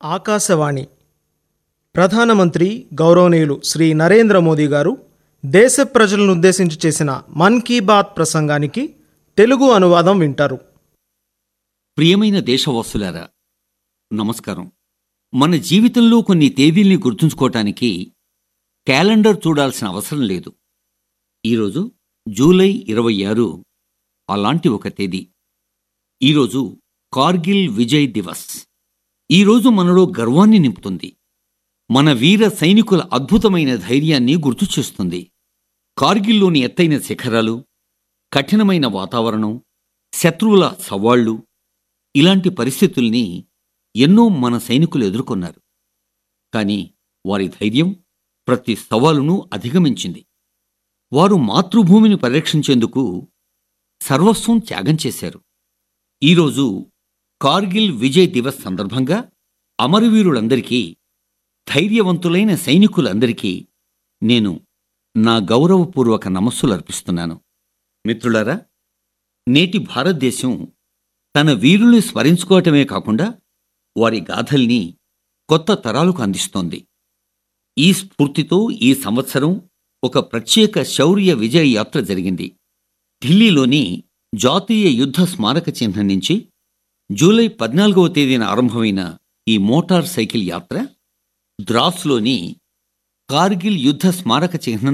ఆకాశవాణి ప్రధానమంత్రి గౌరవనీయులు శ్రీ నరేంద్ర మోదీ గారు దేశ ప్రజలను ఉద్దేశించి చేసిన మన్ కీ బాత్ ప్రసంగానికి తెలుగు అనువాదం వింటారు ప్రియమైన దేశవాసులారా నమస్కారం మన జీవితంలో కొన్ని తేదీల్ని గుర్తుంచుకోవటానికి క్యాలెండర్ చూడాల్సిన అవసరం లేదు ఈరోజు జూలై ఇరవై ఆరు అలాంటి ఒక తేదీ ఈరోజు కార్గిల్ విజయ్ దివస్ ఈరోజు మనలో గర్వాన్ని నింపుతుంది మన వీర సైనికుల అద్భుతమైన ధైర్యాన్ని గుర్తు చేస్తుంది కార్గిల్లోని ఎత్తైన శిఖరాలు కఠినమైన వాతావరణం శత్రువుల సవాళ్లు ఇలాంటి పరిస్థితుల్ని ఎన్నో మన సైనికులు ఎదుర్కొన్నారు కాని వారి ధైర్యం ప్రతి సవాలును అధిగమించింది వారు మాతృభూమిని పరిరక్షించేందుకు సర్వస్వం త్యాగం చేశారు ఈరోజు కార్గిల్ విజయ్ దివస్ సందర్భంగా అమరవీరులందరికీ ధైర్యవంతులైన సైనికులందరికీ నేను నా గౌరవపూర్వక నమస్సులు అర్పిస్తున్నాను మిత్రులారా నేటి భారతదేశం తన వీరుల్ని స్మరించుకోవటమే కాకుండా వారి గాథల్ని కొత్త తరాలకు అందిస్తోంది ఈ స్ఫూర్తితో ఈ సంవత్సరం ఒక ప్రత్యేక శౌర్య విజయ యాత్ర జరిగింది ఢిల్లీలోని జాతీయ యుద్ధ స్మారక చిహ్నం నుంచి జూలై పద్నాలుగవ తేదీన ఆరంభమైన ఈ మోటార్ సైకిల్ యాత్ర ద్రాస్లోని కార్గిల్ యుద్ధ స్మారక చిహ్నం